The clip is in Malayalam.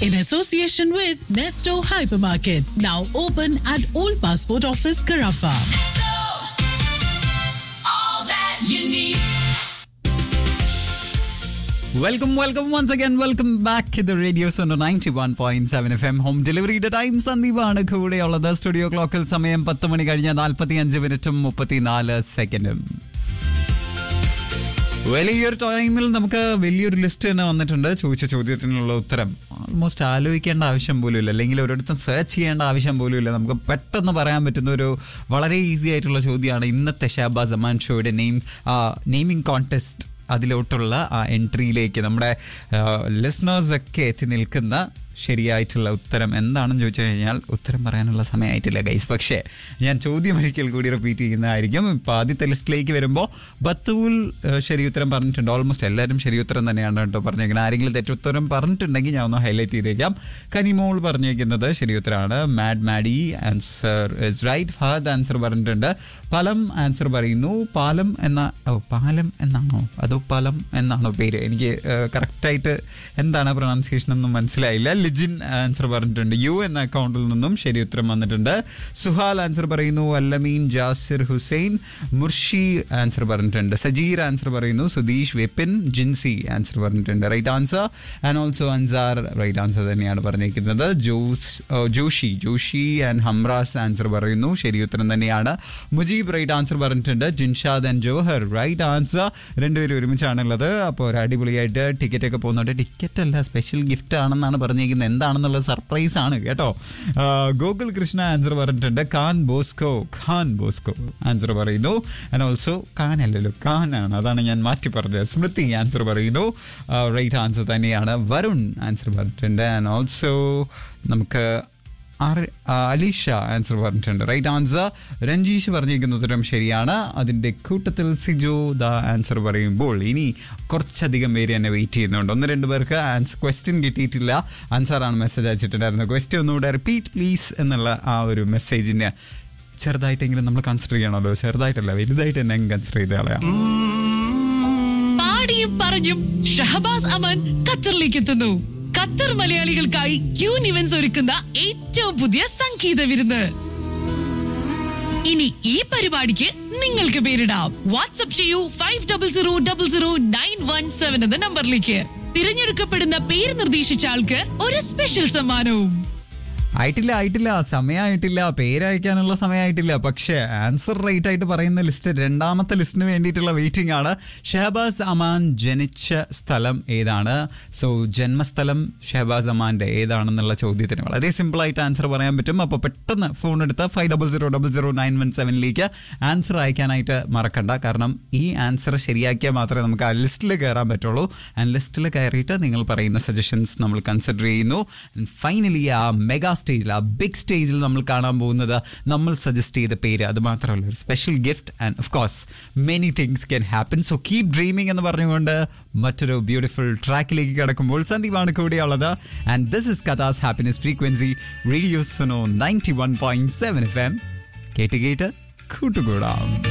in association with Nesto Hypermarket, now open at Old Passport Office, Carafa. Welcome welcome once again welcome back the radio zone ninety one point seven F M home ഡെലിവറിയുടെ ടൈം സന്ദീപാണ് കൂടെയുള്ളത് സ്റ്റുഡിയോ ക്ലോക്കിൽ സമയം പത്ത് മണി കഴിഞ്ഞ നാൽപ്പത്തി അഞ്ച് മിനിറ്റും മുപ്പത്തിനാല് സെക്കൻഡും വലിയൊരു ടൈമിൽ നമുക്ക് വലിയൊരു ലിസ്റ്റ് തന്നെ വന്നിട്ടുണ്ട് ചോദിച്ച ചോദ്യത്തിനുള്ള ഉത്തരം ഓൾമോസ്റ്റ് ആലോചിക്കേണ്ട ആവശ്യം പോലും ഇല്ല അല്ലെങ്കിൽ ഒരിടത്തും സെർച്ച് ചെയ്യേണ്ട ആവശ്യം പോലും ഇല്ല നമുക്ക് പെട്ടെന്ന് പറയാൻ പറ്റുന്ന ഒരു വളരെ ഈസി ആയിട്ടുള്ള ചോദ്യമാണ് ഇന്നത്തെ ഷാബാ ജമാൻ ഷോയുടെ നെയിം നെയിമിംഗ് കോൺടെസ്റ്റ് അതിലോട്ടുള്ള ആ എൻട്രിയിലേക്ക് നമ്മുടെ ലിസ്ണേഴ്സ് ഒക്കെ എത്തി നിൽക്കുന്ന ശരിയായിട്ടുള്ള ഉത്തരം എന്താണെന്ന് ചോദിച്ചു കഴിഞ്ഞാൽ ഉത്തരം പറയാനുള്ള സമയമായിട്ടില്ല ഗൈസ് പക്ഷേ ഞാൻ ചോദ്യം ഒരിക്കൽ കൂടി റിപ്പീറ്റ് ചെയ്യുന്നതായിരിക്കും ഇപ്പോൾ ആദ്യത്തെ ലിസ്റ്റിലേക്ക് വരുമ്പോൾ ബത്തൂൽ ഏഹ്, ശരി ഉത്തരം പറഞ്ഞിട്ടുണ്ട് ഓൾമോസ്റ്റ് എല്ലാവരും ശരി ഉത്തരം തന്നെയാണ് കേട്ടോ പറഞ്ഞേക്കുന്നത് ആരെങ്കിലും തെറ്റുത്തരം പറഞ്ഞിട്ടുണ്ടെങ്കിൽ ഞാൻ ഒന്ന് ഹൈലൈറ്റ് ചെയ്തേക്കാം കനിമോൾ പറഞ്ഞേക്കുന്നത് ശരി ഉത്തരമാണ് മാഡ് Maddy answer is right Fahad answer പറഞ്ഞിട്ടുണ്ട് പലം ആൻസർ പറയുന്നു പാലം എന്ന ഓ പാലം എന്നാണോ അതോ പലം എന്നാണോ പേര് എനിക്ക് കറക്റ്റായിട്ട് എന്താണ് പ്രൊണൗൺസിയേഷൻ ഒന്നും മനസ്സിലായില്ല ലിജിൻ ആൻസർ പറഞ്ഞിട്ടുണ്ട് യു എന്ന അക്കൗണ്ടിൽ നിന്നും ശരി ഉത്തരം വന്നിട്ടുണ്ട് സുഹാൽ ആൻസർ പറയുന്നു അല്ലമീൻ ജാസിർ ഹുസൈൻ മുർഷി ആൻസർ പറഞ്ഞിട്ടുണ്ട് സജീർ ആൻസർ പറയുന്നു സുധീഷ് വിപിൻ ജിൻസി ആൻസർ പറഞ്ഞിട്ടുണ്ട് right answer and also Ansar right answer തന്നെയാണ് പറഞ്ഞിരിക്കുന്നത് ജോസ് ഓ, ജോഷി ജോഷി ആൻഡ് ഹംറാസ് ആൻസർ പറയുന്നു ശരി ഉത്തരം തന്നെയാണ് മുജീബ് റൈറ്റ് ആൻസർ പറഞ്ഞിട്ടുണ്ട് Jinshad and Johar right answer രണ്ടുപേരും ഒരുമിച്ചാണുള്ളത് അപ്പോൾ ഒരു അടിപൊളിയായിട്ട് ടിക്കറ്റ് ഒക്കെ പോകുന്നുണ്ട് ടിക്കറ്റ് അല്ല സ്പെഷ്യൽ ഗിഫ്റ്റ് ആണെന്നാണ് പറഞ്ഞിരിക്കുന്നത് എന്താണെന്നുള്ളത് സർപ്രൈസ് ആണ് കേട്ടോ ആ, ഗോകുൽ കൃഷ്ണ ആൻസർ പറഞ്ഞിട്ടുണ്ട് Khan Bosco Khan Bosco answer പറയുന്നു ആൻഡ് ഓൾസോ ഖാൻ അല്ലല്ലോ ഖാൻ ആണ് അതാണ് ഞാൻ മാറ്റി പറഞ്ഞത് സ്മൃതി ആൻസർ പറയുന്നു റൈറ്റ് ആൻസർ തന്നെയാണ് വരുൺ ആൻസർ പറഞ്ഞിട്ടുണ്ട് ആൻഡ് ഓൾസോ നമുക്ക് ആർ- ആ, അലീഷ ആൻസർ പറഞ്ഞിട്ടുണ്ട് റൈറ്റ് ആൻസർ രഞ്ജീഷ് പറഞ്ഞിരിക്കുന്ന ഉത്തരം ശരിയാണ് അതിൻ്റെ കൂട്ടത്തിൽ സിജോ ദ ആൻസർ പറയുമ്പോൾ ഇനി കുറച്ചധികം പേര് എന്നെ വെയിറ്റ് ചെയ്യുന്നുണ്ട് ഒന്ന് രണ്ട് പേർക്ക് ആൻസർ ക്വസ്റ്റ്യൻ കിട്ടിയിട്ടില്ല ആൻസറാണ് മെസ്സേജ് അയച്ചിട്ടുണ്ടായിരുന്നത് ക്വസ്റ്റ്യൻ ഒന്നുകൂടെ റിപ്പീറ്റ് പ്ലീസ് എന്നുള്ള ആ ഒരു മെസ്സേജിനെ ചെറുതായിട്ടെങ്കിലും നമ്മൾ കൺസിഡർ ചെയ്യണമല്ലോ ചെറുതായിട്ടല്ല വലുതായിട്ട് തന്നെ കൺസിഡർ ചെയ്ത് കളയാം പാടിയും പറഞ്ഞും ഷഹബാസ് അമൻ ഖത്തറിലേക്ക് എത്തുന്നു ഖത്തർ മലയാളികൾക്കായി ക്യൂൻ ഇവന്റ്സ് ഒരുക്കുന്ന ഏറ്റവും പുതിയ സംഗീത വിരുന്ന് ഇനി ഈ പരിപാടിക്ക് നിങ്ങൾക്ക് പേരിടാം വാട്സ്ആപ്പ് ചെയ്യൂ five double zero double zero nine one seven എന്ന നമ്പറിലേക്ക് തിരഞ്ഞെടുക്കപ്പെടുന്ന പേര് നിർദ്ദേശിച്ച ആൾക്ക് ഒരു സ്പെഷ്യൽ സമ്മാനവും ആയിട്ടില്ല ആയിട്ടില്ല സമയമായിട്ടില്ല പേരയക്കാനുള്ള സമയമായിട്ടില്ല പക്ഷേ ആൻസർ റൈറ്റ് ആയിട്ട് പറയുന്ന ലിസ്റ്റ് രണ്ടാമത്തെ ലിസ്റ്റിന് വേണ്ടിയിട്ടുള്ള വെയിറ്റിംഗ് ആണ് ഷഹബാസ് അമാൻ ജനിച്ച സ്ഥലം ഏതാണ് സോ ജന്മസ്ഥലം ഷഹബാസ് അമാന്റെ ഏതാണെന്നുള്ള ചോദ്യത്തിന് വളരെ സിമ്പിൾ ആയിട്ട് ആൻസർ പറയാൻ പറ്റും അപ്പോൾ പെട്ടെന്ന് ഫോൺ എടുത്ത് five double zero double zero nine one സെവനിലേക്ക് ആൻസർ അയക്കാനായിട്ട് മറക്കണ്ട കാരണം ഈ ആൻസർ ശരിയാക്കിയാൽ മാത്രമേ നമുക്ക് ആ ലിസ്റ്റിൽ കയറാൻ പറ്റുള്ളൂ ആൻഡ് ലിസ്റ്റിൽ കയറിയിട്ട് നിങ്ങൾ പറയുന്ന സജഷൻസ് നമ്മൾ കൺസിഡർ ചെയ്യുന്നു ഫൈനലി ആ മെഗാ സ്റ്റേജിൽ ആ ബിഗ് സ്റ്റേജിൽ നമ്മൾ കാണാൻ പോകുന്നത് നമ്മൾ സജസ്റ്റ് ചെയ്ത പേര് അത് മാത്രമല്ല ഒരു special gift and of course many things can happen so keep dreaming എന്ന് പറഞ്ഞുകൊണ്ട് മറ്റൊരു ബ്യൂട്ടിഫുൾ ട്രാക്കിലേക്ക് കിടക്കുമ്പോൾ സന്ദീപാണ് കൂടെയുള്ളത് ആൻഡ് ദിസ് ഇസ് കഥാസ് happiness frequency radio Suno ninety one point seven F M കേട്ട് കേട്ട് കൂട്ടുകൂടാം